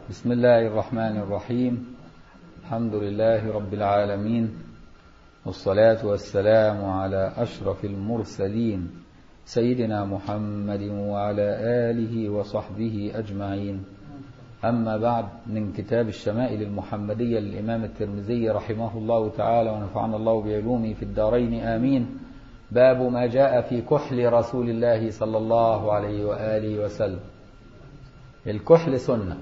بسم الله الرحمن الرحيم الحمد لله رب العالمين والصلاة والسلام على أشرف المرسلين سيدنا محمد وعلى آله وصحبه أجمعين أما بعد من كتاب الشمائل المحمدية للإمام الترمذي رحمه الله تعالى ونفعنا الله بعلومه في الدارين آمين باب ما جاء في كحل رسول الله صلى الله عليه وآله وسلم الكحل سنة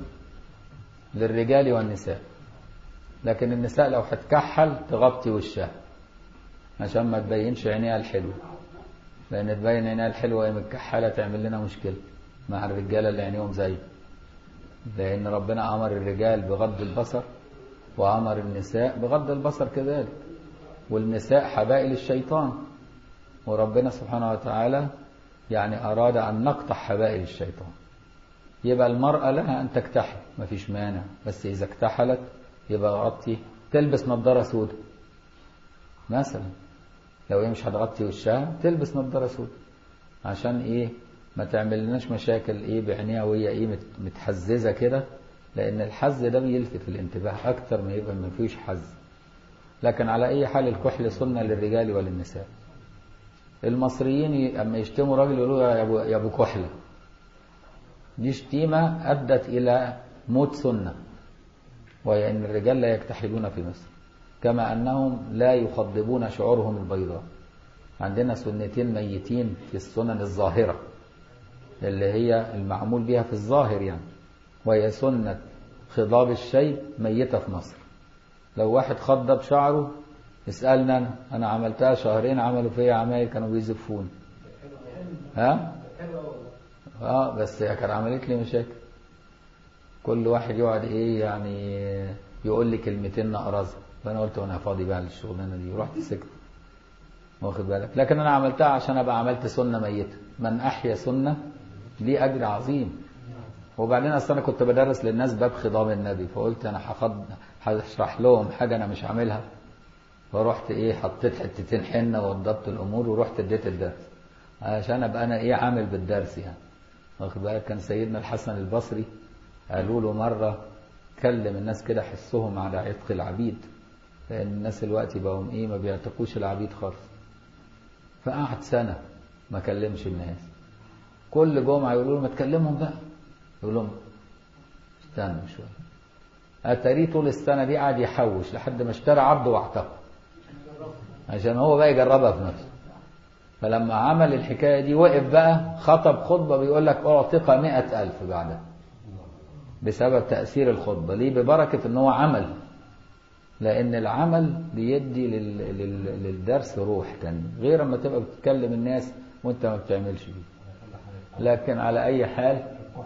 للرجال والنساء لكن النساء لو هتكحل تغطي وشها عشان ما تبينش عينيها الحلوة لأن تبين عينيها الحلوة وهي متكحلة تعمل لنا مشكلة مع الرجالة اللي عينيهم زي لأن ربنا أمر الرجال بغض البصر وأمر النساء بغض البصر كذلك والنساء حبائل الشيطان وربنا سبحانه وتعالى يعني أراد أن نقطع حبائل الشيطان يبقى المرأة لها أن تكتحل مفيش مانع بس إذا اكتحلت يبقى غطي تلبس نظارة سوداء مثلا لو هي مش هتغطي وشها تلبس نظارة سوداء عشان إيه ما تعمل لناش مشاكل إيه بعينيها وهي إيه متحززة كده لأن الحز ده بيلفت الانتباه أكتر ما يبقى ما فيش حز لكن على أي حال الكحل سنة للرجال وللنساء المصريين اما يشتموا راجل يقولوا يا ابو يا ابو كحله دي شتيمه ادت الى موت سنه وهي ان الرجال لا يكتحلون في مصر كما انهم لا يخضبون شعورهم البيضاء عندنا سنتين ميتين في السنن الظاهره اللي هي المعمول بها في الظاهر يعني وهي سنه خضاب الشيب ميته في مصر لو واحد خضب شعره اسألنا أنا أنا عملتها شهرين عملوا فيا عمايل كانوا بيزفوني ها؟ اه بس هي كانت عملت لي مشاكل كل واحد يقعد ايه يعني يقول لي كلمتين نقرزها فانا قلت وانا فاضي بقى للشغلانه دي ورحت سكت واخد بالك لكن انا عملتها عشان ابقى عملت سنه ميته من احيا سنه ليه اجر عظيم وبعدين اصل انا كنت بدرس للناس باب خضام النبي فقلت انا هخض هشرح لهم حاجه انا مش عاملها فرحت ايه حطيت حتتين حنه وضبط الامور ورحت اديت الدرس عشان ابقى انا ايه عامل بالدرس يعني واخد بالك كان سيدنا الحسن البصري قالوا له مره كلم الناس كده حسهم على عتق العبيد لان الناس دلوقتي بقوا ايه ما بيعتقوش العبيد خالص فقعد سنه ما كلمش الناس كل جمعه يقولوا له ما تكلمهم بقى يقول لهم استنوا شويه اتاريه طول السنه دي قاعد يحوش لحد ما اشترى عبد واعتقه عشان هو بقى يجربها في نفسه فلما عمل الحكاية دي وقف بقى خطب خطبة بيقول لك أعتق مئة ألف بعدها بسبب تأثير الخطبة ليه ببركة ان هو عمل لأن العمل بيدي لل... لل... للدرس روح تاني غير اما تبقى بتتكلم الناس وانت ما بتعملش بيه لكن على أي حال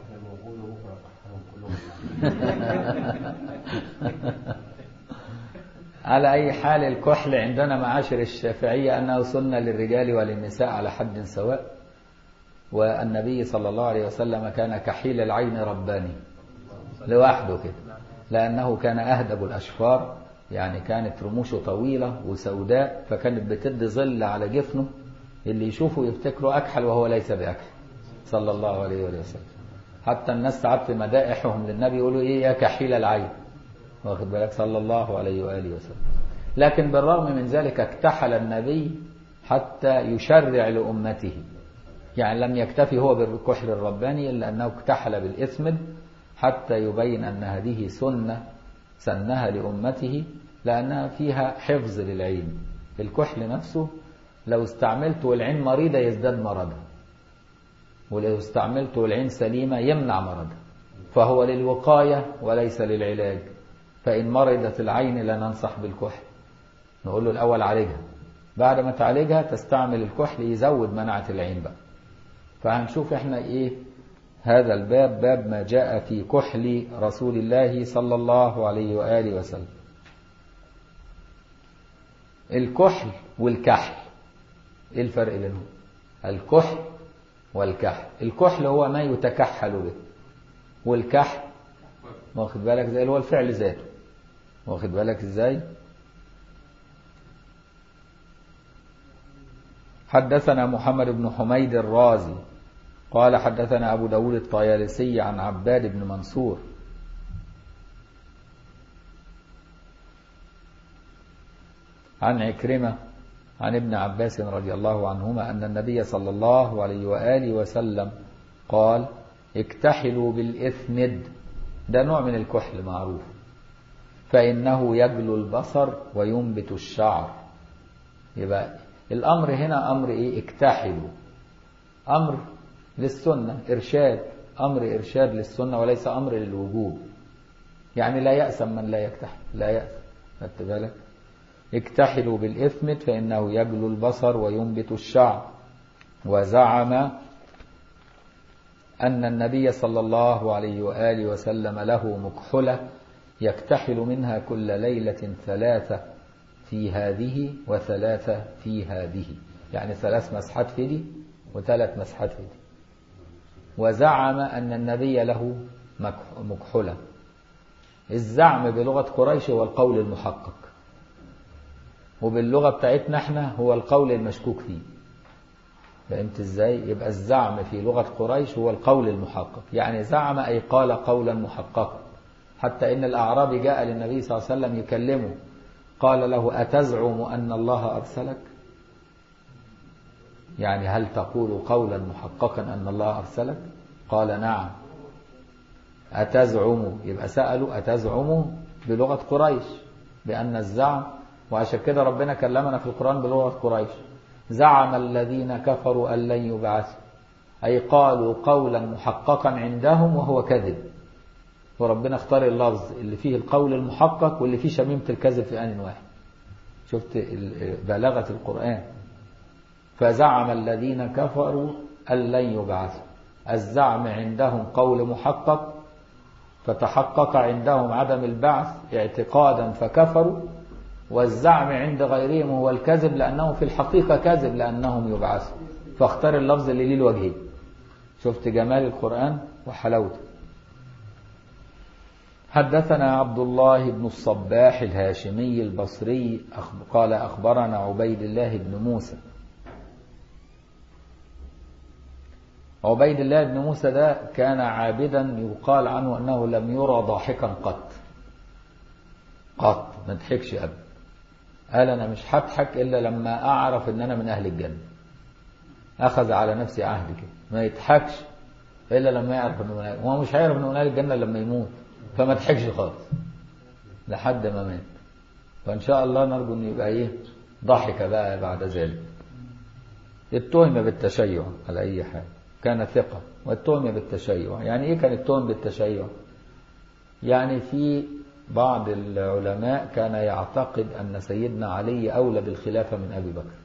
على أي حال الكحل عندنا معاشر الشافعية أنه سنة للرجال وللنساء على حد سواء والنبي صلى الله عليه وسلم كان كحيل العين رباني لوحده كده لأنه كان أهدب الأشفار يعني كانت رموشه طويلة وسوداء فكانت بتدي ظل على جفنه اللي يشوفه يفتكره أكحل وهو ليس بأكحل صلى الله عليه وسلم حتى الناس ساعات في مدائحهم للنبي يقولوا إيه يا كحيل العين واخد بالك صلى الله عليه وآله وسلم لكن بالرغم من ذلك اكتحل النبي حتى يشرع لأمته يعني لم يكتفي هو بالكحل الرباني إلا أنه اكتحل بالإثمد حتى يبين أن هذه سنة سنها لأمته لأنها فيها حفظ للعين الكحل نفسه لو استعملته والعين مريضة يزداد مرضها ولو استعملته والعين سليمة يمنع مرضها فهو للوقاية وليس للعلاج فإن مرضت العين لا ننصح بالكحل نقول له الأول عالجها بعد ما تعالجها تستعمل الكحل يزود مناعة العين بقى فهنشوف احنا ايه هذا الباب باب ما جاء في كحل رسول الله صلى الله عليه وآله وسلم الكحل والكحل ايه الفرق بينهم الكحل والكحل الكحل هو ما يتكحل به والكحل واخد بالك زي اللي هو الفعل ذاته واخد بالك ازاي حدثنا محمد بن حميد الرازي قال حدثنا أبو داود الطيالسي عن عباد بن منصور عن عكرمة عن ابن عباس رضي الله عنهما أن النبي صلى الله عليه وآله وسلم قال اكتحلوا بالإثمد ده نوع من الكحل معروف فإنه يجلو البصر وينبت الشعر يبقى الأمر هنا أمر إيه اكتحلوا أمر للسنة إرشاد أمر إرشاد للسنة وليس أمر للوجوب يعني لا يأسم من لا يكتحل لا يأسم خدت بالك اكتحلوا بالإثمت فإنه يجلو البصر وينبت الشعر وزعم أن النبي صلى الله عليه وآله وسلم له مكحلة يكتحل منها كل ليلة ثلاثة في هذه وثلاثة في هذه يعني ثلاث مسحات في دي وثلاث مسحات في دي وزعم أن النبي له مكحلة الزعم بلغة قريش هو القول المحقق وباللغة بتاعتنا احنا هو القول المشكوك فيه فهمت ازاي يبقى الزعم في لغة قريش هو القول المحقق يعني زعم أي قال قولا محققا حتى إن الأعرابي جاء للنبي صلى الله عليه وسلم يكلمه قال له أتزعم أن الله أرسلك يعني هل تقول قولا محققا أن الله أرسلك قال نعم أتزعم يبقى سألوا أتزعم بلغة قريش بأن الزعم وعشان كده ربنا كلمنا في القرآن بلغة قريش زعم الذين كفروا أن لن يبعثوا أي قالوا قولا محققا عندهم وهو كذب وربنا اختار اللفظ اللي فيه القول المحقق واللي فيه شميمة الكذب في آن واحد شفت بلاغة القرآن فزعم الذين كفروا أن لن يبعثوا الزعم عندهم قول محقق فتحقق عندهم عدم البعث اعتقادا فكفروا والزعم عند غيرهم هو الكذب لأنه في الحقيقة كذب لأنهم يبعثوا فاختار اللفظ اللي ليه الوجهين شفت جمال القرآن وحلاوته حدثنا عبد الله بن الصباح الهاشمي البصري قال أخبرنا عبيد الله بن موسى عبيد الله بن موسى ده كان عابدا يقال عنه أنه لم يرى ضاحكا قط قط ما ضحكش أبدا قال أنا مش هضحك إلا لما أعرف أن أنا من أهل الجنة أخذ على نفسي عهد كده ما يضحكش إلا لما يعرف أنه من أهل هو مش هيعرف أنه من أهل الجنة لما يموت فما ضحكش خالص لحد ما مات فإن شاء الله نرجو أنه يبقى إيه ضحك بقى بعد ذلك اتهم بالتشيع على أي حال كان ثقة واتهم بالتشيع يعني إيه كان اتهم بالتشيع يعني في بعض العلماء كان يعتقد أن سيدنا علي أولى بالخلافة من أبي بكر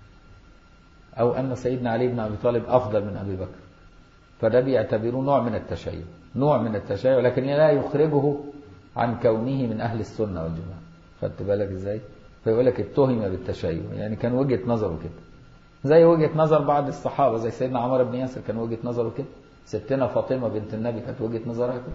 أو أن سيدنا علي بن أبي طالب أفضل من أبي بكر فده بيعتبروه نوع من التشيع نوع من التشيع لكن لا يخرجه عن كونه من أهل السنة والجماعة خدت بالك إزاي فيقول لك اتهم بالتشيع يعني كان وجهة نظره كده زي وجهة نظر بعض الصحابة زي سيدنا عمر بن ياسر كان وجهة نظره كده ستنا فاطمة بنت النبي كانت وجهة نظرها كده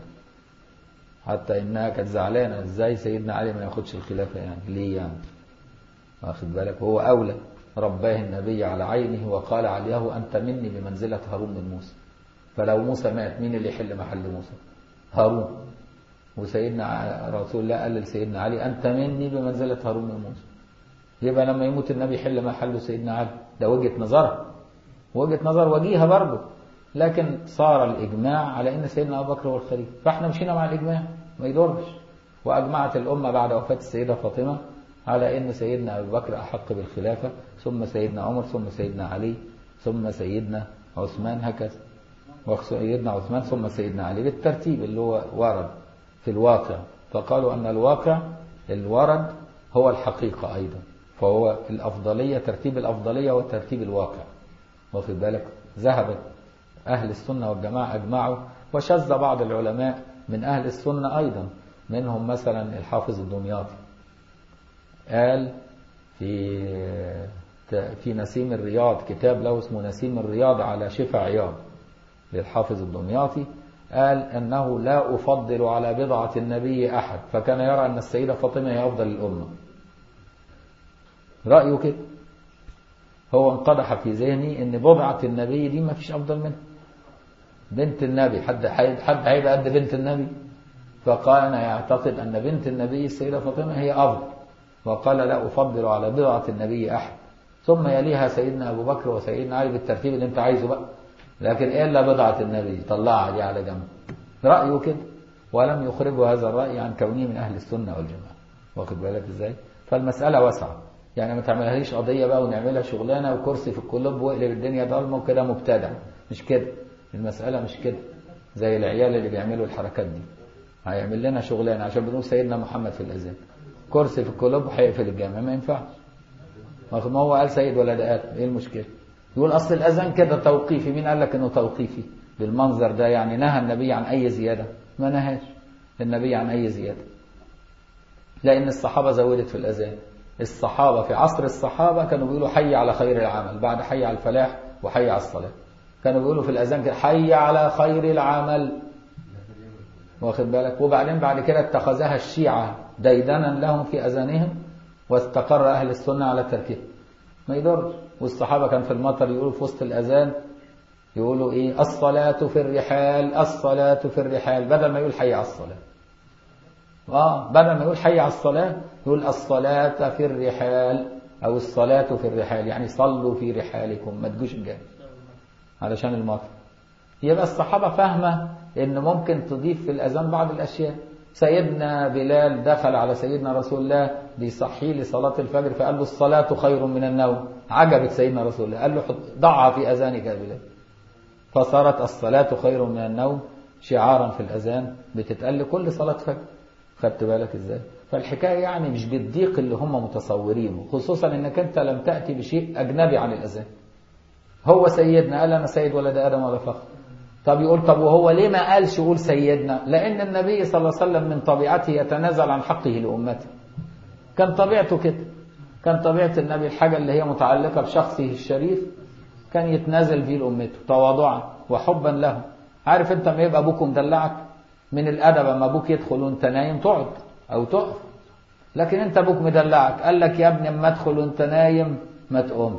حتى انها كانت زعلانة ازاي سيدنا علي ما ياخدش الخلافة يعني ليه يعني واخد بالك هو اولى رباه النبي على عينه وقال عليه انت مني بمنزلة هارون من موسى فلو موسى مات مين اللي يحل محل موسى هارون وسيدنا رسول الله قال لسيدنا علي انت مني بمنزلة هارون من موسى يبقى لما يموت النبي يحل محله سيدنا علي ده وجهة نظرها وجهة نظر وجيهة برضه لكن صار الإجماع على أن سيدنا أبو بكر هو الخليفة فإحنا مشينا مع الإجماع ما يدورش وأجمعت الأمة بعد وفاة السيدة فاطمة على أن سيدنا أبو بكر أحق بالخلافة ثم سيدنا عمر ثم سيدنا علي ثم سيدنا عثمان هكذا وسيدنا عثمان ثم سيدنا علي بالترتيب اللي هو ورد في الواقع فقالوا أن الواقع الورد هو الحقيقة أيضا فهو الأفضلية ترتيب الأفضلية وترتيب الواقع واخد بالك ذهبت أهل السنة والجماعة أجمعوا وشذ بعض العلماء من أهل السنة أيضا منهم مثلا الحافظ الدمياطي قال في في نسيم الرياض كتاب له اسمه نسيم الرياض على شفا عياض للحافظ الدمياطي قال أنه لا أفضل على بضعة النبي أحد فكان يرى أن السيدة فاطمة هي أفضل الأمة رأيه كده هو انقدح في ذهني ان بضعة النبي دي ما فيش افضل منها بنت النبي حد حد هيبقى قد بنت النبي فقال انا يعتقد ان بنت النبي السيدة فاطمة هي افضل وقال لا أفضل على بضعة النبي أحد ثم يليها سيدنا أبو بكر وسيدنا علي بالترتيب اللي أنت عايزه بقى لكن إلا بضعة النبي طلعها دي على جنب رأيه كده ولم يخرجوا هذا الرأي عن كونه من أهل السنة والجماعة واخد بالك إزاي فالمسألة واسعة يعني ما تعملهاش قضية بقى ونعملها شغلانة وكرسي في الكلوب واقلب الدنيا ضلمة وكده مبتدع مش كده المسألة مش كده زي العيال اللي بيعملوا الحركات دي هيعمل لنا شغلانة عشان بنقول سيدنا محمد في الأذان كرسي في الكلوب وهيقفل الجامع ما ينفعش ما هو قال سيد ولد آدم ايه المشكلة يقول أصل الأذان كده توقيفي مين قال لك إنه توقيفي بالمنظر ده يعني نهى النبي عن أي زيادة ما نهاش النبي عن أي زيادة لأن الصحابة زودت في الأذان الصحابة في عصر الصحابة كانوا بيقولوا حي على خير العمل بعد حي على الفلاح وحي على الصلاة كانوا بيقولوا في الأذان كده حي على خير العمل واخد بالك وبعدين بعد كده اتخذها الشيعة ديدنا لهم في أذانهم واستقر أهل السنة على تركها ما يضرش والصحابة كان في المطر يقولوا في وسط الأذان يقولوا إيه الصلاة في الرحال الصلاة في الرحال بدل ما يقول حي على الصلاة آه بدل ما يقول حي على الصلاة يقول الصلاة في الرحال أو الصلاة في الرحال يعني صلوا في رحالكم ما تجوش الجامع علشان المطر يبقى الصحابة فاهمة إن ممكن تضيف في الأذان بعض الأشياء سيدنا بلال دخل على سيدنا رسول الله بيصحي لصلاة الفجر فقال له الصلاة خير من النوم عجبت سيدنا رسول الله قال له حط ضعها في أذانك يا بلال فصارت الصلاة خير من النوم شعارا في الأذان بتتقال لكل صلاة فجر خدت بالك ازاي فالحكاية يعني مش بالضيق اللي هم متصورينه خصوصا انك انت لم تأتي بشيء أجنبي عن الأذان هو سيدنا قال أنا سيد ولد آدم ولا فخر طب يقول طب وهو ليه ما قالش قول سيدنا لأن النبي صلى الله عليه وسلم من طبيعته يتنازل عن حقه لأمته كان طبيعته كده كان طبيعة النبي الحاجة اللي هي متعلقة بشخصه الشريف كان يتنازل فيه لأمته تواضعا وحبا له عارف انت ما يبقى ابوك مدلعك من الادب اما ابوك يدخل وانت نايم تقعد او تقف لكن انت ابوك مدلعك قال لك يا ابني اما ادخل وانت نايم ما تقومش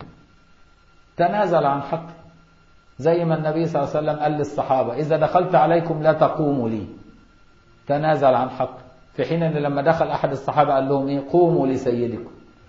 تنازل عن حقه زي ما النبي صلى الله عليه وسلم قال للصحابة إذا دخلت عليكم لا تقوموا لي تنازل عن حقه في حين أن لما دخل أحد الصحابة قال لهم إيه قوموا لسيدكم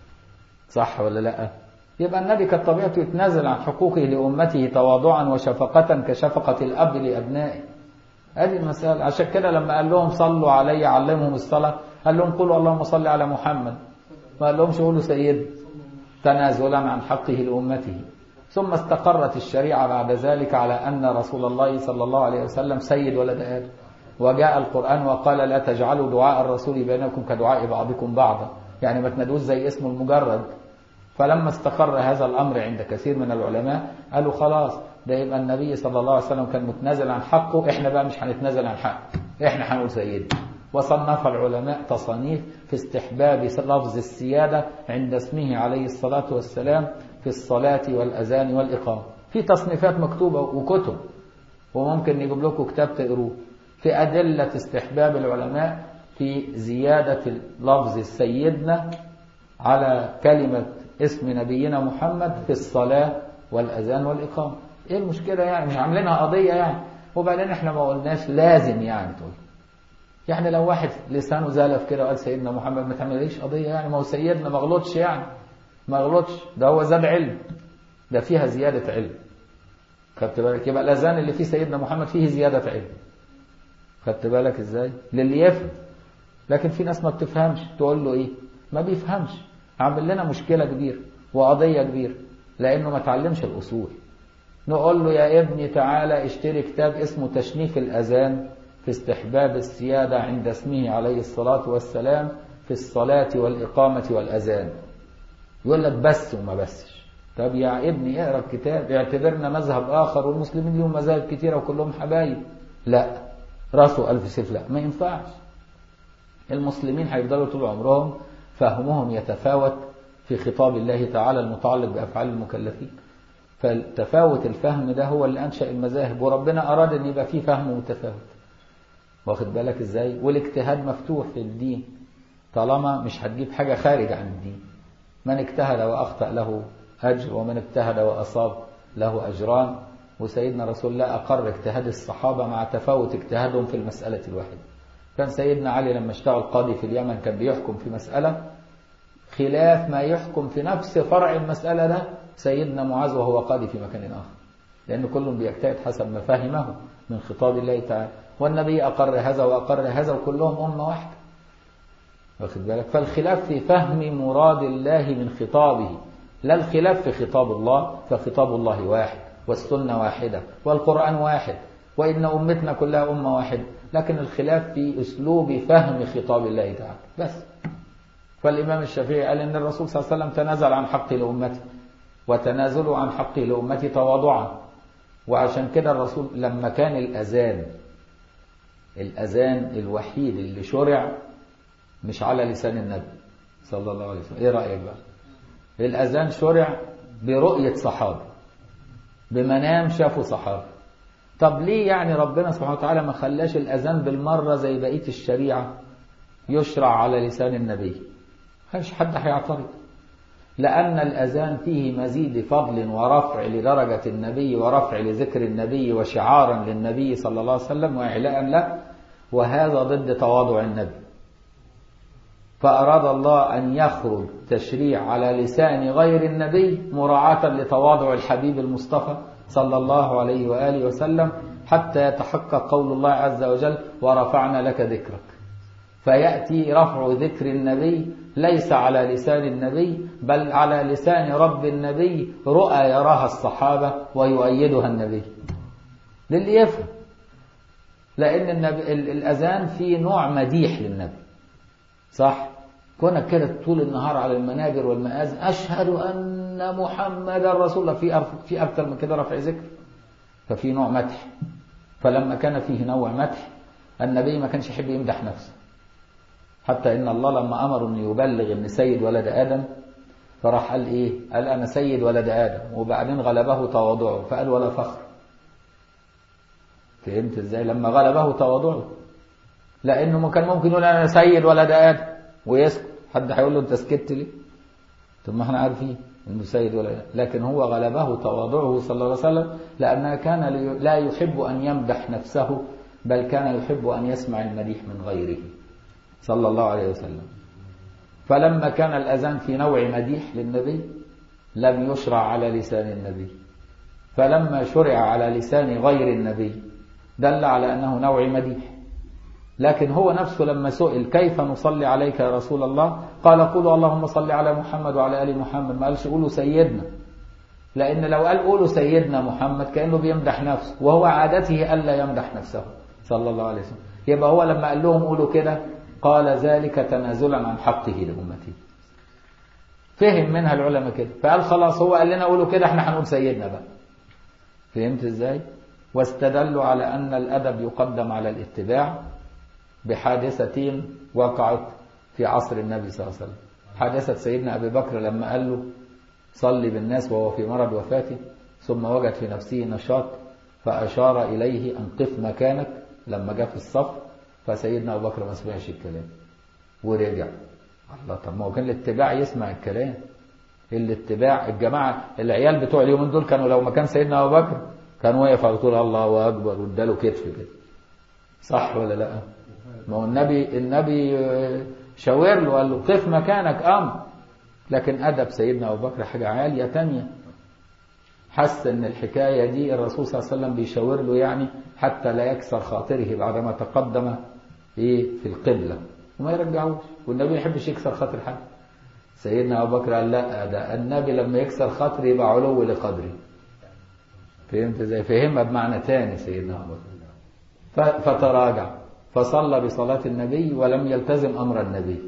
صح ولا لا يبقى النبي كانت طبيعته يتنازل عن حقوقه لأمته تواضعا وشفقة كشفقة الأب لأبنائه هذه المسألة عشان كده لما قال لهم صلوا علي علمهم الصلاة قال لهم قولوا اللهم صل على محمد ما قال لهمش قولوا سيد تنازلا عن حقه لأمته ثم استقرت الشريعة بعد ذلك على أن رسول الله صلى الله عليه وسلم سيد ولد آدم وجاء القرآن وقال لا تجعلوا دعاء الرسول بينكم كدعاء بعضكم بعضا يعني ما تنادوش زي اسمه المجرد فلما استقر هذا الأمر عند كثير من العلماء قالوا خلاص ده يبقى النبي صلى الله عليه وسلم كان متنازل عن حقه احنا بقى مش هنتنازل عن حقه احنا هنقول سيدنا وصنف العلماء تصانيف في استحباب لفظ السيادة عند اسمه عليه الصلاة والسلام في الصلاة والأذان والإقامة في تصنيفات مكتوبة وكتب وممكن نجيب لكم كتاب تقروه في أدلة استحباب العلماء في زيادة لفظ سيدنا على كلمة اسم نبينا محمد في الصلاة والأذان والإقامة إيه المشكلة يعني مش عاملينها قضية يعني وبعدين إحنا ما قلناش لازم يعني تقول يعني لو واحد لسانه زالف كده وقال سيدنا محمد ما تعمليش قضية يعني ما هو سيدنا ما غلطش يعني ما غلطش ده هو زاد علم ده فيها زيادة علم خدت بالك يبقى الأذان اللي فيه سيدنا محمد فيه زيادة علم خدت بالك ازاي للي يفهم لكن في ناس ما بتفهمش تقول له ايه ما بيفهمش عامل لنا مشكلة كبيرة وقضية كبيرة لأنه ما تعلمش الأصول نقول له يا ابني تعالى اشتري كتاب اسمه تشنيف الأذان في استحباب السيادة عند اسمه عليه الصلاة والسلام في الصلاة والإقامة والأذان يقول لك بس وما بسش طب يا ابني اقرا الكتاب اعتبرنا مذهب آخر والمسلمين لهم مذاهب كتيرة وكلهم حبايب لا راسه ألف سيف لا ما ينفعش المسلمين هيفضلوا طول عمرهم فهمهم يتفاوت في خطاب الله تعالى المتعلق بأفعال المكلفين فالتفاوت الفهم ده هو اللي أنشأ المذاهب وربنا أراد أن يبقى فيه فهم متفاوت واخد بالك إزاي والاجتهاد مفتوح في الدين طالما مش هتجيب حاجة خارج عن الدين من اجتهد وأخطأ له أجر ومن اجتهد وأصاب له أجران وسيدنا رسول الله أقر اجتهاد الصحابة مع تفاوت اجتهادهم في المسألة الواحدة كان سيدنا علي لما اشتغل قاضي في اليمن كان بيحكم في مسألة خلاف ما يحكم في نفس فرع المسألة ده سيدنا معاذ وهو قاضي في مكان آخر لأن كل بيجتهد حسب ما فهمه من خطاب الله تعالى والنبي أقر هذا وأقر هذا وكلهم أمة واحدة واخد بالك فالخلاف في فهم مراد الله من خطابه لا الخلاف في خطاب الله فخطاب الله واحد والسنة واحدة والقرآن واحد وإن أمتنا كلها أمة واحدة لكن الخلاف في أسلوب فهم خطاب الله تعالى بس فالإمام الشافعي قال إن الرسول صلى الله عليه وسلم تنازل عن حقه لأمته وتنازله عن حقه لأمته تواضعا وعشان كده الرسول لما كان الأذان الأذان الوحيد اللي شرع مش على لسان النبي صلى الله عليه وسلم ايه رأيك بقى الأذان شرع برؤية صحابة بمنام شافوا صحابة طب ليه يعني ربنا سبحانه وتعالى ما خلاش الأذان بالمرة زي بقية الشريعة يشرع على لسان النبي مش حد هيعترض لأن الأذان فيه مزيد فضل ورفع لدرجة النبي ورفع لذكر النبي وشعارا للنبي صلى الله عليه وسلم وإعلاء له وهذا ضد تواضع النبي فأراد الله أن يخرج تشريع على لسان غير النبي مراعاة لتواضع الحبيب المصطفى صلى الله عليه وآله وسلم حتى يتحقق قول الله عز وجل ورفعنا لك ذكرك فيأتي رفع ذكر النبي ليس على لسان النبي بل على لسان رب النبي رؤى يراها الصحابة ويؤيدها النبي للي يفهم لأن النبي الأذان فيه نوع مديح للنبي صح كونك كده طول النهار على المنابر والمآذن أشهد أن محمد رسول الله في في أكثر من كده رفع ذكر ففي نوع مدح فلما كان فيه نوع مدح النبي ما كانش يحب يمدح نفسه حتى إن الله لما أمر أن يبلغ أن سيد ولد آدم فراح قال إيه قال أنا سيد ولد آدم وبعدين غلبه تواضعه فقال ولا فخر فهمت إزاي لما غلبه تواضعه لأنه كان ممكن يقول أنا سيد ولد آدم ويسكت حد هيقول له أنت سكت ليه طب ما احنا عارفين انه سيد ولا لا لكن هو غلبه تواضعه صلى الله عليه وسلم لأنه كان لا يحب أن يمدح نفسه بل كان يحب أن يسمع المديح من غيره صلى الله عليه وسلم فلما كان الأذان في نوع مديح للنبي لم يشرع على لسان النبي فلما شرع على لسان غير النبي دل على أنه نوع مديح لكن هو نفسه لما سئل كيف نصلي عليك يا رسول الله قال قولوا اللهم صل على محمد وعلى آل محمد ما قالش قولوا سيدنا لأن لو قال قولوا سيدنا محمد كأنه بيمدح نفسه وهو عادته ألا يمدح نفسه صلى الله عليه وسلم يبقى هو لما قال لهم قولوا كده قال ذلك تنازلا عن حقه لأمته فهم منها العلماء كده فقال خلاص هو قال لنا قولوا كده احنا هنقول سيدنا بقى فهمت ازاي واستدلوا على أن الأدب يقدم على الاتباع بحادثة وقعت في عصر النبي صلى الله عليه وسلم حادثة سيدنا أبي بكر لما قال له صلي بالناس وهو في مرض وفاته ثم وجد في نفسه نشاط فأشار إليه أن قف مكانك لما جاء في الصف فسيدنا أبو بكر ما سمعش الكلام ورجع الله طب ما هو كان الاتباع يسمع الكلام الاتباع الجماعة العيال بتوع اليومين دول كانوا لو ما كان سيدنا أبو بكر كان واقف على طول الله أكبر واداله كتف كده صح ولا لا ما هو النبي النبي شاور له قال له قف مكانك أمر لكن أدب سيدنا أبو بكر حاجة عالية تانية حس ان الحكاية دي الرسول صلى الله عليه وسلم بيشاور له يعني حتى لا يكسر خاطره بعدما تقدم ايه في القبلة وما يرجعوش والنبي ما يحبش يكسر خاطر حد سيدنا ابو بكر قال لا ده النبي لما يكسر خاطري يبقى علو لقدري فهمت ازاي فهمها بمعنى تاني سيدنا ابو بكر فتراجع فصلى بصلاة النبي ولم يلتزم امر النبي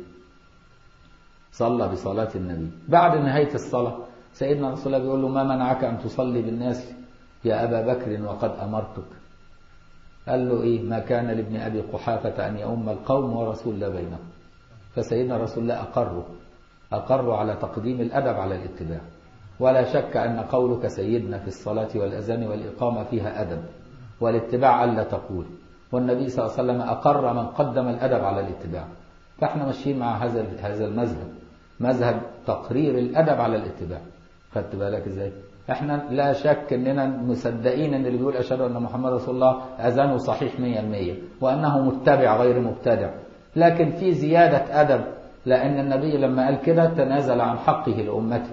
صلى بصلاة النبي بعد نهاية الصلاة سيدنا رسول الله بيقول له ما منعك أن تصلي بالناس يا أبا بكر وقد أمرتك قال له إيه ما كان لابن أبي قحافة أن يؤم القوم ورسول الله بينهم فسيدنا رسول الله أقره أقر على تقديم الأدب على الاتباع ولا شك أن قولك سيدنا في الصلاة والأذان والإقامة فيها أدب والاتباع ألا تقول والنبي صلى الله عليه وسلم أقر من قدم الأدب على الاتباع فاحنا ماشيين مع هذا هذا المذهب مذهب تقرير الأدب على الاتباع خدت بالك ازاي احنا لا شك اننا مصدقين ان اللي بيقول اشهد ان محمد رسول الله اذانه صحيح 100% وانه متبع غير مبتدع لكن في زيادة ادب لأن النبي لما قال كده تنازل عن حقه لأمته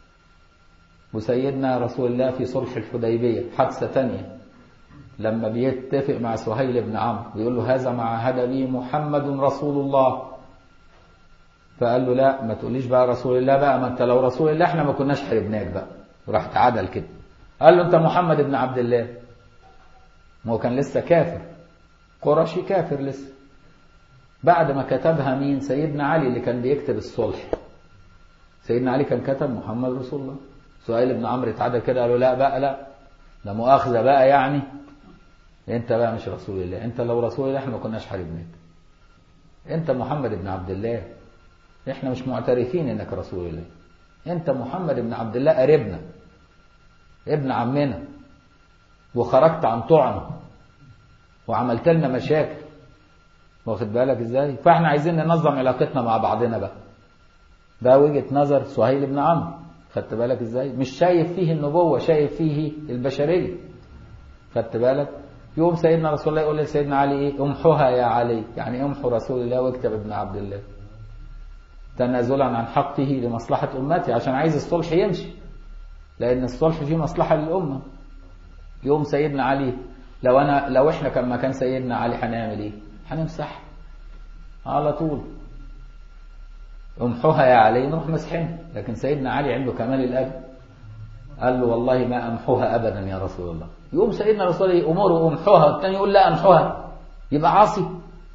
وسيدنا رسول الله في صلح الحديبية حادثة تانية لما بيتفق مع سهيل بن عمرو بيقول له هذا ما عهد به محمد رسول الله فقال له لا ما تقوليش بقى رسول الله بقى ما انت لو رسول الله احنا ما كناش حربناك بقى وراح تعادل كده قال له انت محمد بن عبد الله ما هو كان لسه كافر قرشي كافر لسه بعد ما كتبها مين سيدنا علي اللي كان بيكتب الصلح سيدنا علي كان كتب محمد رسول الله سهيل بن عمرو اتعدى كده قالوا لا بقى لا لا مؤاخذة بقى يعني انت بقى مش رسول الله انت لو رسول الله احنا ما كناش حاربناك انت محمد بن عبد الله احنا مش معترفين انك رسول الله انت محمد بن عبد الله قريبنا ابن عمنا وخرجت عن طعنه وعملت لنا مشاكل واخد بالك ازاي فاحنا عايزين ننظم علاقتنا مع بعضنا بقى ده وجهة نظر سهيل بن عمرو خدت بالك ازاي مش شايف فيه النبوة شايف فيه البشرية خدت بالك يوم سيدنا رسول الله يقول لسيدنا علي ايه امحوها يا علي يعني امحو رسول الله واكتب ابن عبد الله تنازلا عن حقه لمصلحة أمتي عشان عايز الصلح يمشي لأن الصلح فيه مصلحة للأمة يوم سيدنا علي لو أنا لو إحنا كان مكان سيدنا علي هنعمل إيه؟ هنمسح على طول امحوها يا علي نروح مسحين لكن سيدنا علي عنده كمال الأدب قال له والله ما أمحوها أبدا يا رسول الله يقوم سيدنا رسول الله أمره أمحوها الثاني يقول لا أمحوها يبقى عاصي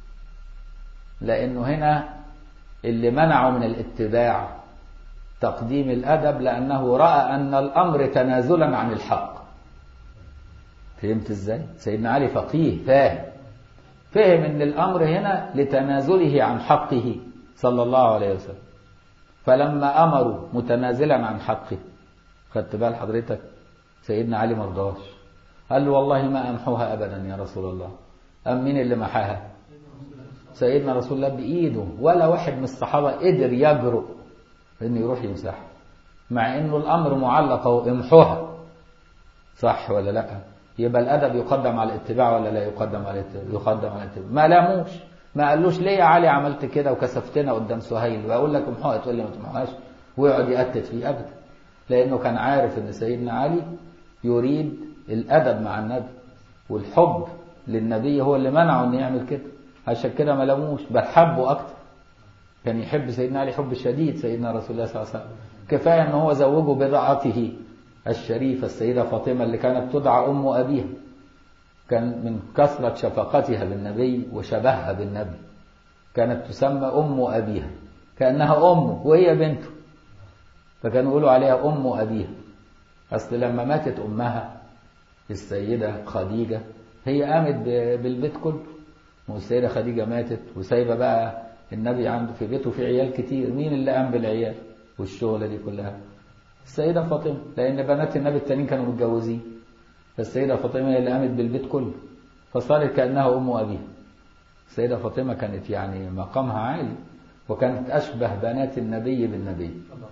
لأنه هنا اللي منعه من الاتباع تقديم الأدب لأنه رأى أن الأمر تنازلا عن الحق فهمت ازاي سيدنا علي فقيه فاهم فهم ان الأمر هنا لتنازله عن حقه صلى الله عليه وسلم فلما أمروا متنازلا عن حقه خدت بال حضرتك سيدنا علي مرضاش قال له والله ما أمحوها أبدا يا رسول الله أم مين اللي محاها سيدنا رسول الله بإيده ولا واحد من الصحابة قدر يجرؤ انه يروح يمسح مع انه الامر معلق اهو امحوها صح ولا لا يبقى الادب يقدم على الاتباع ولا لا يقدم على الاتباع يقدم على الاتباع ما لاموش ما قالوش ليه يا علي عملت كده وكسفتنا قدام سهيل واقول لك امحوها تقول لي ما تمحوهاش ويقعد يأتت فيه ابدا لانه كان عارف ان سيدنا علي يريد الادب مع النبي والحب للنبي هو اللي منعه انه يعمل كده عشان كده ما لاموش بل حبه اكتر كان يحب سيدنا علي حب شديد سيدنا رسول الله صلى الله عليه وسلم كفاية ان هو زوجه بضعته الشريفة السيدة فاطمة اللي كانت تدعى أم أبيها كان من كثرة شفقتها بالنبي وشبهها بالنبي كانت تسمى أم أبيها كأنها أمه وهي بنته فكانوا يقولوا عليها أم أبيها أصل لما ماتت أمها السيدة خديجة هي قامت بالبيت كله والسيدة خديجة ماتت وسايبة بقى النبي عنده في بيته في عيال كتير مين اللي قام بالعيال والشغلة دي كلها السيدة فاطمة لأن بنات النبي التانيين كانوا متجوزين فالسيدة فاطمة هي اللي قامت بالبيت كله فصارت كأنها أم أبيها السيدة فاطمة كانت يعني مقامها عالي وكانت أشبه بنات النبي بالنبي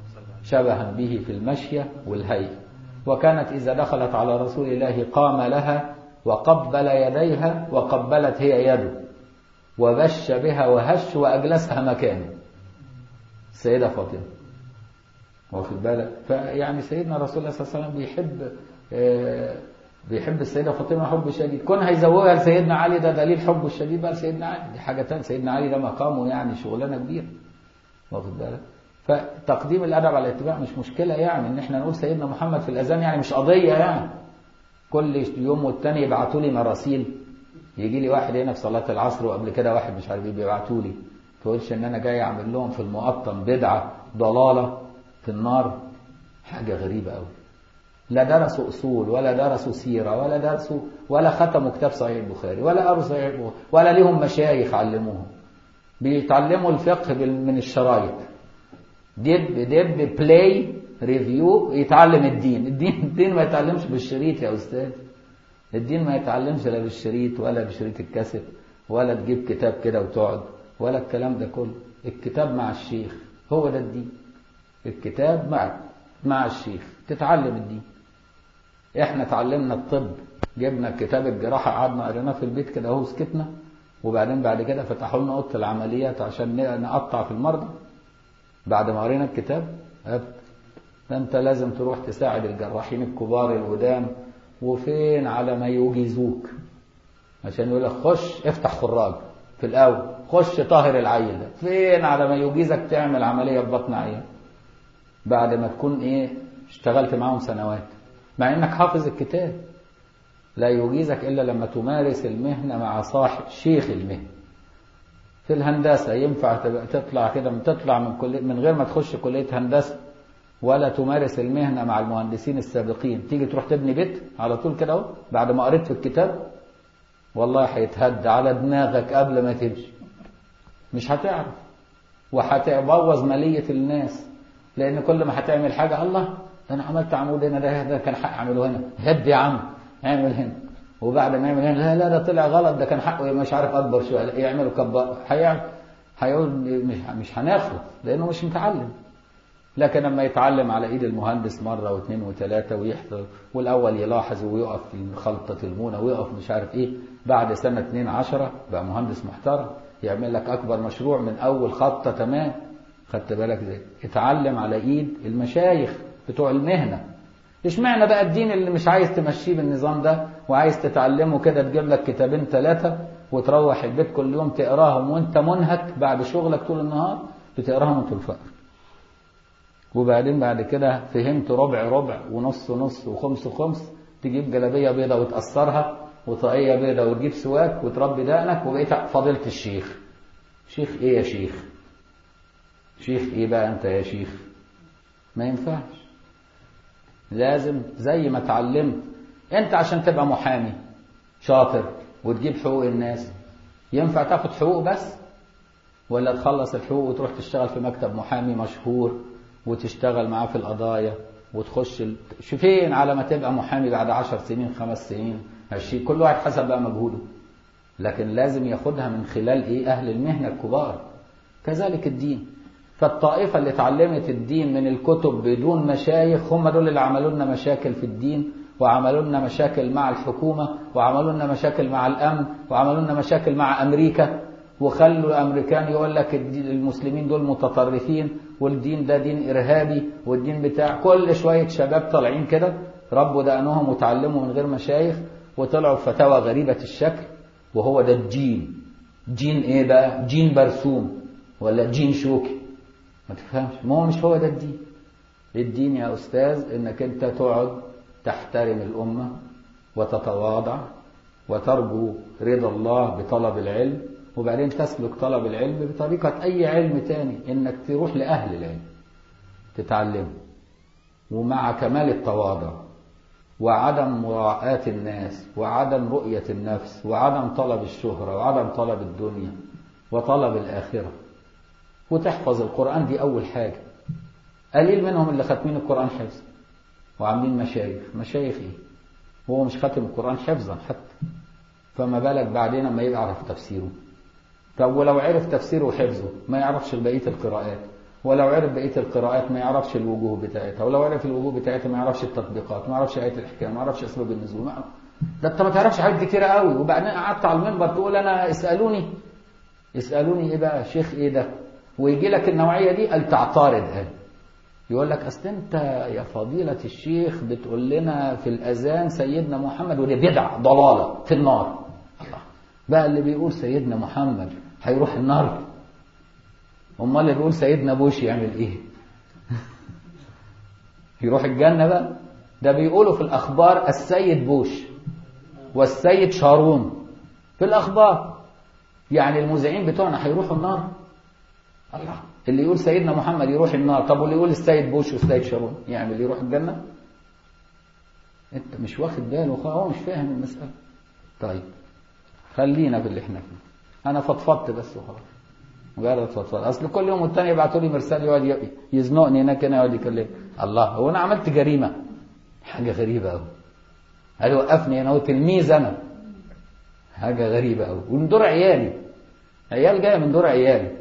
شبها به في المشية والهيئة وكانت إذا دخلت على رسول الله قام لها وقبل يديها وقبلت هي يده وبش بها وهش وأجلسها مكانه السيدة فاطمة واخد بالك فيعني سيدنا رسول الله صلى الله عليه وسلم بيحب آه بيحب السيدة فاطمة حب شديد كون هيزوجها لسيدنا علي ده دليل حبه الشديد بقى لسيدنا علي دي حاجة تانية سيدنا علي ده مقامه يعني شغلانة كبيرة واخد بالك فتقديم الأدب على الاتباع مش مشكلة يعني إن إحنا نقول سيدنا محمد في الأذان يعني مش قضية يعني كل يوم والتاني يبعتوا لي مراسيل يجي لي واحد هنا في صلاة العصر وقبل كده واحد مش عارف ايه بيبعتوا لي تقولش ان انا جاي اعمل لهم في المقطم بدعة ضلالة في النار حاجة غريبة قوي لا درسوا اصول ولا درسوا سيرة ولا درسوا ولا ختموا كتاب صحيح البخاري ولا قروا صحيح البخاري ولا ليهم مشايخ علموهم بيتعلموا الفقه من الشرايط دب دب بلاي ريفيو يتعلم الدين الدين الدين ما يتعلمش بالشريط يا استاذ الدين ما يتعلمش لا بالشريط ولا بشريط الكاسيت ولا تجيب كتاب كده وتقعد ولا الكلام ده كله الكتاب مع الشيخ هو ده الدين الكتاب مع مع الشيخ تتعلم الدين احنا اتعلمنا الطب جبنا كتاب الجراحة قعدنا قريناه في البيت كده اهو سكتنا وبعدين بعد كده فتحوا لنا اوضه العمليات عشان نقطع في المرضى بعد ما قرينا الكتاب أبدا ده انت لازم تروح تساعد الجراحين الكبار القدام وفين على ما يجيزوك عشان يقول لك خش افتح خراج في الاول خش طاهر العيل ده فين على ما يجيزك تعمل عمليه في بطن عيل بعد ما تكون ايه اشتغلت معاهم سنوات مع انك حافظ الكتاب لا يجيزك الا لما تمارس المهنه مع صاحب شيخ المهنه في الهندسه ينفع تطلع كده تطلع من كل من غير ما تخش كليه هندسه ولا تمارس المهنه مع المهندسين السابقين تيجي تروح تبني بيت على طول كده اهو بعد ما قريت في الكتاب والله هيتهد على دماغك قبل ما تمشي مش هتعرف وهتبوظ ماليه الناس لان كل ما هتعمل حاجه الله ده انا عملت عمود هنا ده ده كان حق اعمله هنا هد يا عم اعمل هنا وبعد ما يعمل هنا لا لا ده طلع غلط ده كان حقه مش عارف اكبر شويه يعمله كبر هيعمل هيقول مش مش هناخد لانه مش متعلم لكن لما يتعلم على ايد المهندس مره واثنين وثلاثه ويحضر والاول يلاحظ ويقف في خلطه المونه ويقف مش عارف ايه بعد سنه اتنين عشرة بقى مهندس محترم يعمل لك اكبر مشروع من اول خطه تمام خدت بالك زي اتعلم على ايد المشايخ بتوع المهنه اشمعنى بقى الدين اللي مش عايز تمشيه بالنظام ده وعايز تتعلمه كده تجيب لك كتابين ثلاثه وتروح البيت كل يوم تقراهم وانت منهك بعد شغلك طول النهار بتقراهم وانت الفقر وبعدين بعد كده فهمت ربع ربع ونص نص وخمس خمس تجيب جلابيه بيضه وتقصرها وطاقيه بيضه وتجيب سواك وتربي دقنك وبقيت فضيله الشيخ شيخ ايه يا شيخ شيخ ايه بقى انت يا شيخ ما ينفعش لازم زي ما اتعلمت انت عشان تبقى محامي شاطر وتجيب حقوق الناس ينفع تاخد حقوق بس ولا تخلص الحقوق وتروح تشتغل في مكتب محامي مشهور وتشتغل معاه في القضايا وتخش ال... فين على ما تبقى محامي بعد عشر سنين خمس سنين عشرين كل واحد حسب بقى مجهوده لكن لازم ياخدها من خلال ايه اهل المهنه الكبار كذلك الدين فالطائفه اللي اتعلمت الدين من الكتب بدون مشايخ هم دول اللي عملوا لنا مشاكل في الدين وعملوا لنا مشاكل مع الحكومه وعملوا لنا مشاكل مع الامن وعملوا لنا مشاكل مع امريكا وخلوا الامريكان يقول لك المسلمين دول متطرفين والدين ده دين ارهابي والدين بتاع كل شويه شباب طالعين كده ربوا دقنهم وتعلموا من غير مشايخ وطلعوا بفتاوى غريبه الشكل وهو ده الدين جين ايه بقى جين برسوم ولا جين شوكي ما تفهمش ما هو مش هو ده الدين الدين يا استاذ انك انت تقعد تحترم الامه وتتواضع وترجو رضا الله بطلب العلم وبعدين تسلك طلب العلم بطريقة أي علم تاني إنك تروح لأهل العلم تتعلمه ومع كمال التواضع وعدم مراعاة الناس وعدم رؤية النفس وعدم طلب الشهرة وعدم طلب الدنيا وطلب الآخرة وتحفظ القرآن دي أول حاجة قليل منهم اللي ختمين القرآن حفظ وعاملين مشايخ مشايخ إيه هو مش ختم القرآن حفظا حتى فما بالك بعدين لما يعرف تفسيره طب ولو عرف تفسيره وحفظه ما يعرفش بقية القراءات ولو عرف بقية القراءات ما يعرفش الوجوه بتاعتها ولو عرف الوجوه بتاعتها ما يعرفش التطبيقات ما يعرفش آية الإحكام ما يعرفش أسباب النزول ما ده أنت ما تعرفش حاجات كتيرة قوي وبعدين قعدت على المنبر تقول أنا اسألوني اسألوني إيه بقى شيخ إيه ده ويجي لك النوعية دي قال تعترض قال يقول لك أصل أنت يا فضيلة الشيخ بتقول لنا في الأذان سيدنا محمد ودي بدعة ضلالة في النار الله بقى اللي بيقول سيدنا محمد هيروح النار امال اللي بيقول سيدنا بوش يعمل ايه يروح الجنه بقى ده بيقولوا في الاخبار السيد بوش والسيد شارون في الاخبار يعني المذيعين بتوعنا هيروحوا النار الله اللي يقول سيدنا محمد يروح النار طب واللي يقول السيد بوش والسيد شارون يعمل يروح الجنه انت مش واخد باله هو مش فاهم المساله طيب خلينا باللي احنا فيه انا فضفضت بس وخلاص مجرد فضفض اصل كل يوم والتاني يبعتوا لي مرسال يقعد يزنقني هناك هنا يقعد يكلم الله هو انا عملت جريمه حاجه غريبه قوي قال وقفني انا هو تلميذ انا حاجه غريبه قوي ومن دور عيالي عيال جايه من دور عيالي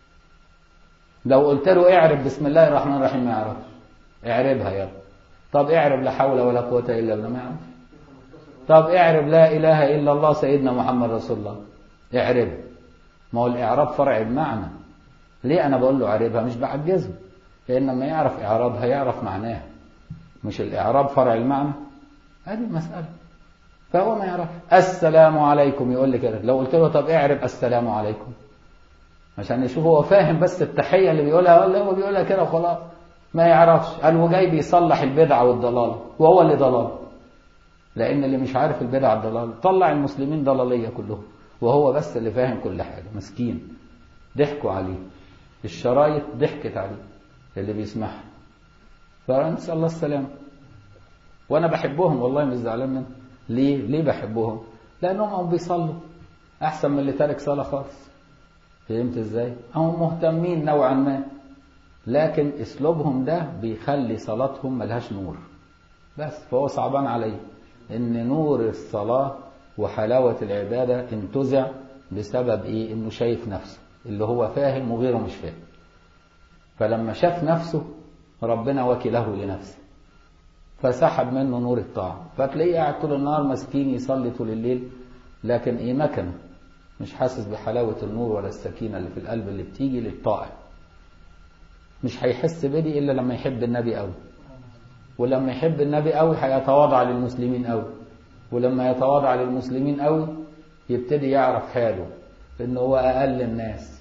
لو قلت له اعرب بسم الله الرحمن الرحيم ما يعرفش اعربها يلا طب اعرب لا حول ولا قوه الا بالله ما يعرفش طب اعرب لا اله الا الله سيدنا محمد رسول الله اعرب ما هو الاعراب فرع المعنى ليه أنا بقول له عربها مش بعجزه لأن لما يعرف إعرابها يعرف معناها مش الإعراب فرع المعنى هذه المسألة فهو ما يعرف السلام عليكم يقول لي كده لو قلت له طب اعرب السلام عليكم عشان يشوف هو فاهم بس التحية اللي بيقولها ولا هو بيقولها كده وخلاص ما يعرفش قال هو جاي بيصلح البدعة والضلال وهو اللي ضلال لأن اللي مش عارف البدعة الضلال طلع المسلمين ضلالية كلهم وهو بس اللي فاهم كل حاجة مسكين ضحكوا عليه الشرايط ضحكت عليه اللي بيسمعها فنسأل الله السلامة وأنا بحبهم والله مش زعلان منهم ليه؟ ليه بحبهم؟ لأنهم هم بيصلوا أحسن من اللي تارك صلاة خالص فهمت إزاي؟ هم مهتمين نوعا ما لكن أسلوبهم ده بيخلي صلاتهم ملهاش نور بس فهو صعبان عليه إن نور الصلاة وحلاوة العبادة انتزع بسبب إيه؟ إنه شايف نفسه اللي هو فاهم وغيره مش فاهم فلما شاف نفسه ربنا وكله لنفسه فسحب منه نور الطاعة فتلاقيه قاعد طول النهار مسكين يصلي طول الليل لكن ايه مكنه مش حاسس بحلاوة النور ولا السكينة اللي في القلب اللي بتيجي للطائع مش هيحس بدي إلا لما يحب النبي قوي ولما يحب النبي قوي هيتواضع للمسلمين قوي ولما يتواضع للمسلمين قوي يبتدي يعرف حاله إن هو أقل الناس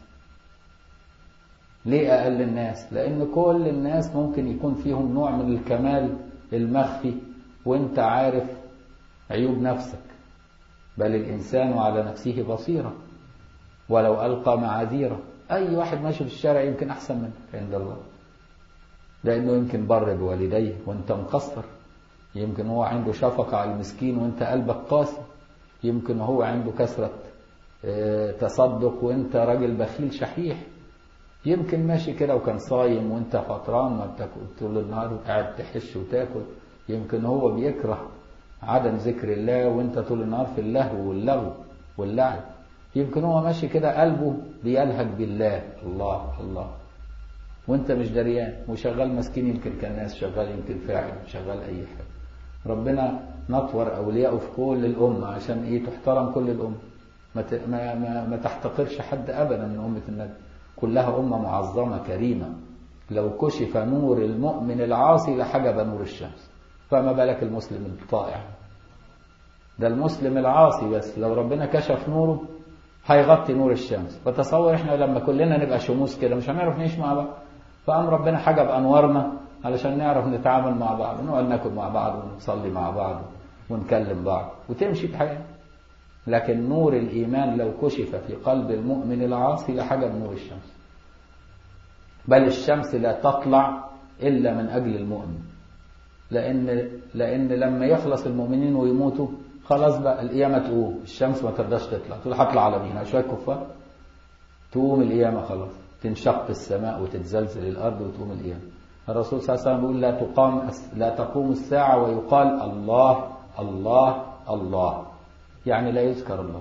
ليه أقل الناس لأن كل الناس ممكن يكون فيهم نوع من الكمال المخفي وانت عارف عيوب نفسك بل الإنسان على نفسه بصيرة ولو ألقى معاذيره أي واحد ماشي في الشارع يمكن أحسن منك عند الله لأنه يمكن بر بوالديه وانت مقصر يمكن هو عنده شفقة على المسكين وانت قلبك قاسي يمكن هو عنده كثرة تصدق وانت راجل بخيل شحيح يمكن ماشي كده وكان صايم وانت فطران ما بتاكل طول النهار قاعد تحش وتاكل يمكن هو بيكره عدم ذكر الله وانت طول النهار في اللهو واللغو واللعب يمكن هو ماشي كده قلبه بيلهج بالله الله الله وانت مش دريان وشغال مسكين يمكن كان ناس شغال يمكن فاعل شغال اي حاجه ربنا نطور اولياءه في كل الامه عشان ايه تحترم كل الامه ما ما ما, ما تحتقرش حد ابدا من امه النبي كلها امه معظمه كريمه لو كشف نور المؤمن العاصي لحجب نور الشمس فما بالك المسلم الطائع ده المسلم العاصي بس لو ربنا كشف نوره هيغطي نور الشمس فتصور احنا لما كلنا نبقى شموس كده مش هنعرف نعيش مع بعض فقام ربنا حجب انوارنا علشان نعرف نتعامل مع بعض ونقعد ناكل مع بعض ونصلي مع بعض ونكلم بعض وتمشي الحياه لكن نور الايمان لو كشف في قلب المؤمن العاصي لحجب نور الشمس بل الشمس لا تطلع الا من اجل المؤمن لان لان لما يخلص المؤمنين ويموتوا خلاص بقى القيامة تقوم الشمس ما ترضاش تطلع تقول هطلع على مين شوية كفار تقوم القيامة خلاص تنشق السماء وتتزلزل الأرض وتقوم القيامة الرسول صلى الله عليه وسلم بيقول لا تقام لا تقوم الساعة ويقال الله الله الله يعني لا يذكر الله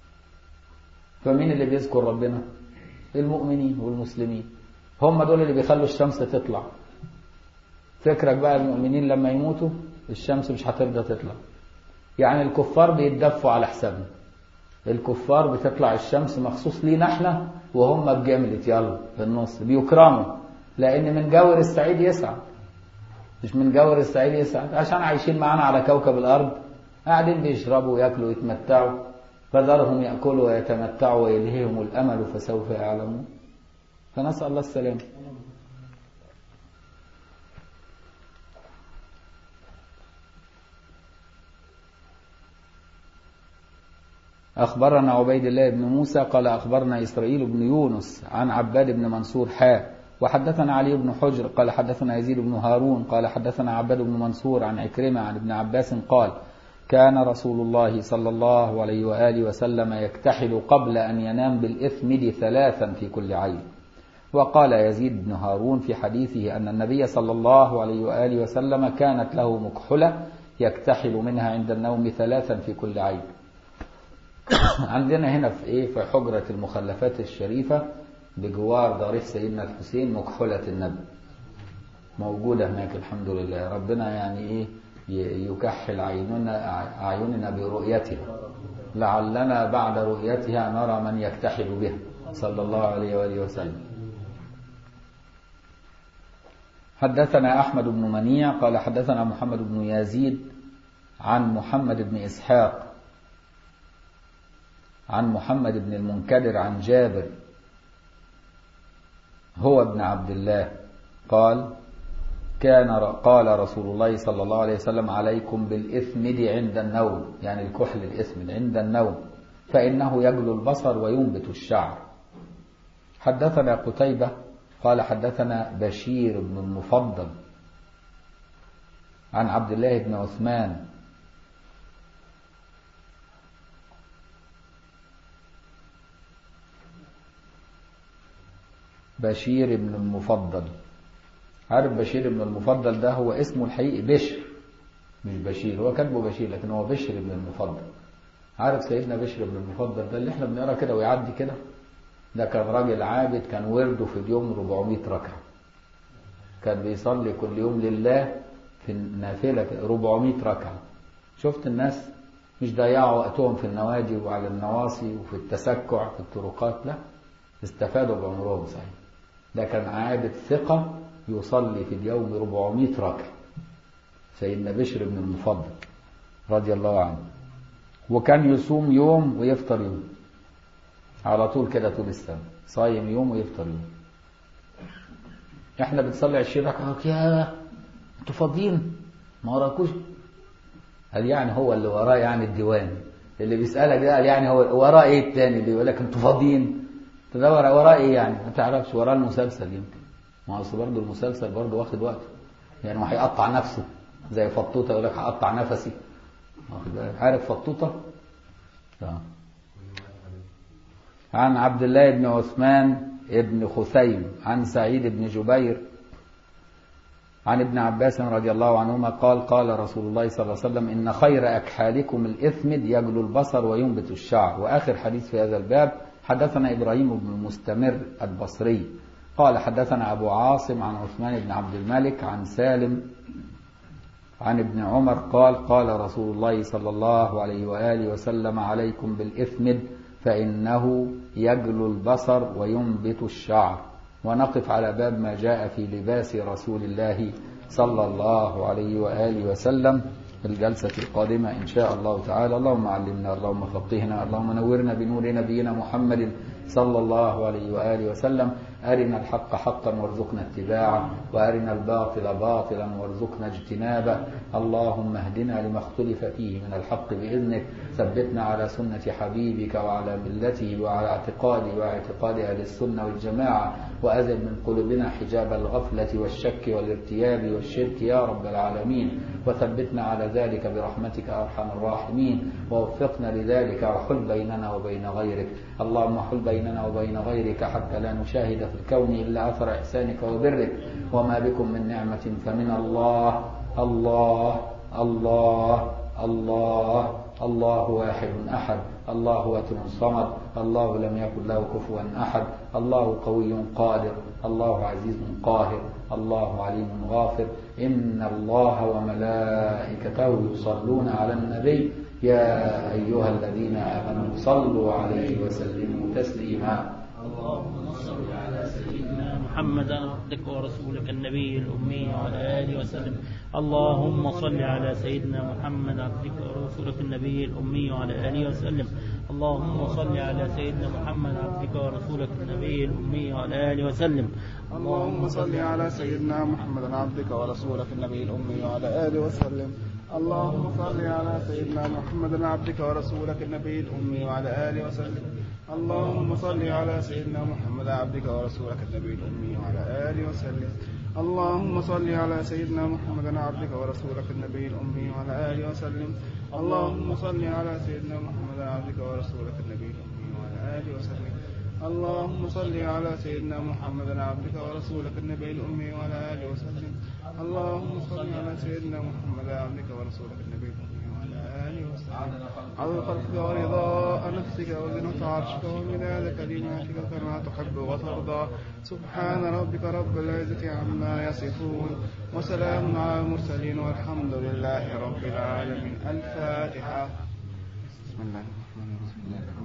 فمين اللي بيذكر ربنا المؤمنين والمسلمين هم دول اللي بيخلوا الشمس تطلع فكرك بقى المؤمنين لما يموتوا الشمس مش هترضى تطلع يعني الكفار بيتدفوا على حسابنا الكفار بتطلع الشمس مخصوص لينا احنا وهم بجملة يلا في النص بيكرموا لان من جور السعيد يسعد مش من جور السعيد يسعد عشان عايشين معانا على كوكب الارض قاعدين بيشربوا وياكلوا ويتمتعوا فذرهم ياكلوا ويتمتعوا ويلهيهم الامل فسوف يعلمون فنسال الله السلامه أخبرنا عبيد الله بن موسى قال أخبرنا إسرائيل بن يونس عن عباد بن منصور حاء وحدثنا علي بن حجر قال حدثنا يزيد بن هارون قال حدثنا عباد بن منصور عن عكرمة عن ابن عباس قال كان رسول الله صلى الله عليه وآله وسلم يكتحل قبل أن ينام بالإثمد ثلاثا في كل عين وقال يزيد بن هارون في حديثه أن النبي صلى الله عليه وآله وسلم كانت له مكحلة يكتحل منها عند النوم ثلاثا في كل عين عندنا هنا في ايه في حجرة المخلفات الشريفة بجوار ضريح سيدنا الحسين مكحلة النبي موجودة هناك الحمد لله ربنا يعني ايه يكحل عيننا أعيننا برؤيتها لعلنا بعد رؤيتها نرى من يكتحل بها صلى الله عليه وآله وسلم حدثنا أحمد بن منيع قال حدثنا محمد بن يزيد عن محمد بن إسحاق عن محمد بن المنكدر عن جابر هو ابن عبد الله قال كان قال رسول الله صلى الله عليه وسلم عليكم بالإثمد عند النوم يعني الكحل الإثمد عند النوم فإنه يجلو البصر وينبت الشعر حدثنا قتيبة قال حدثنا بشير بن المفضل عن عبد الله بن عثمان بشير بن المفضل عارف بشير بن المفضل ده هو اسمه الحقيقي بشر مش بشير هو كاتبه بشير لكن هو بشر بن المفضل عارف سيدنا بشر بن المفضل ده اللي احنا بنقرا كده ويعدي كده ده كان راجل عابد كان ورده في اليوم 400 ركعة كان بيصلي كل يوم لله في النافلة 400 ركعة شفت الناس مش ضيعوا وقتهم في النوادي وعلى النواصي وفي التسكع في الطرقات لا استفادوا بعمرهم صحيح ده كان عابد ثقة يصلي في اليوم 400 ركعة سيدنا بشر بن المفضل رضي الله عنه وكان يصوم يوم ويفطر يوم على طول كده طول السنة صايم يوم ويفطر يوم احنا بنصلي 20 ركعة يا انتوا فاضيين ما وراكوش قال يعني هو اللي وراه يعني الديوان اللي بيسألك ده قال يعني هو وراه ايه التاني اللي يقول لك انتوا فاضيين تدور وراه ايه يعني ما تعرفش وراه المسلسل يمكن ما اصل برضه المسلسل برضه واخد وقته يعني هو هيقطع نفسه زي فطوطه يقول لك هقطع نفسي واخد بالك عارف فطوطه؟ لا عن عبد الله بن عثمان بن خثيم عن سعيد بن جبير عن ابن عباس رضي الله عنهما قال قال رسول الله صلى الله عليه وسلم إن خير أكحالكم الإثمد يجلو البصر وينبت الشعر وآخر حديث في هذا الباب حدثنا إبراهيم بن المستمر البصري قال حدثنا أبو عاصم عن عثمان بن عبد الملك عن سالم عن ابن عمر قال قال رسول الله صلى الله عليه وآله وسلم عليكم بالإثمد فإنه يجلو البصر وينبت الشعر ونقف على باب ما جاء في لباس رسول الله صلى الله عليه وآله وسلم في الجلسة القادمة إن شاء الله تعالى اللهم علمنا اللهم فقهنا اللهم نورنا بنور نبينا محمد صلى الله عليه وآله وسلم أرنا الحق حقا وارزقنا اتباعه وأرنا الباطل باطلا وارزقنا اجتنابه اللهم اهدنا لما اختلف فيه من الحق بإذنك ثبتنا على سنة حبيبك وعلى ملته وعلى اعتقاده واعتقاد أهل السنة والجماعة وأذل من قلوبنا حجاب الغفلة والشك والارتياب والشرك يا رب العالمين وثبتنا على ذلك برحمتك أرحم الراحمين ووفقنا لذلك وحل بيننا وبين غيرك اللهم حل بيننا وبين غيرك حتى لا نشاهد في الكون إلا أثر إحسانك وبرك وما بكم من نعمة فمن الله الله الله الله الله واحد أحد الله وتر صمد الله لم يكن له كفوا أحد الله قوي قادر الله عزيز قاهر الله عليم غافر إن الله وملائكته يصلون على النبي يا أيها الذين آمنوا صلوا عليه وسلموا تسليما اللهم صل على سيدنا محمد عبدك ورسولك النبي الأمي وعلى آله وسلم اللهم صل على سيدنا محمد عبدك ورسولك النبي الأمي وعلى آله وسلم اللهم صل على سيدنا محمد عبدك ورسولك النبي الأمي وعلى آله وسلم اللهم صل على سيدنا محمد عبدك ورسولك النبي الأمي وعلى آله وسلم اللهم صل على سيدنا محمد عبدك ورسولك النبي الأمي وعلى آله وسلم اللهم صل على سيدنا محمد عبدك ورسولك النبي الأمي وعلى آله وسلم اللهم صل على سيدنا محمد عبدك ورسولك النبي الأمي وعلى آله وسلم اللهم صل على سيدنا محمد عبدك ورسولك النبي الأمي وعلى آله وسلم اللهم صل على سيدنا محمد عبدك ورسولك النبي الأمي وعلى آله وسلم اللهم صل على سيدنا محمد عبدك ورسولك النبي الأمي وعلى آله وسلم على خلقك ورضاء نفسك وزنة عرشك ومداد كلماتك كما تحب وترضى سبحان ربك رب العزة عما يصفون وسلام على المرسلين والحمد لله رب العالمين الفاتحة بسم الله الرحمن الرحيم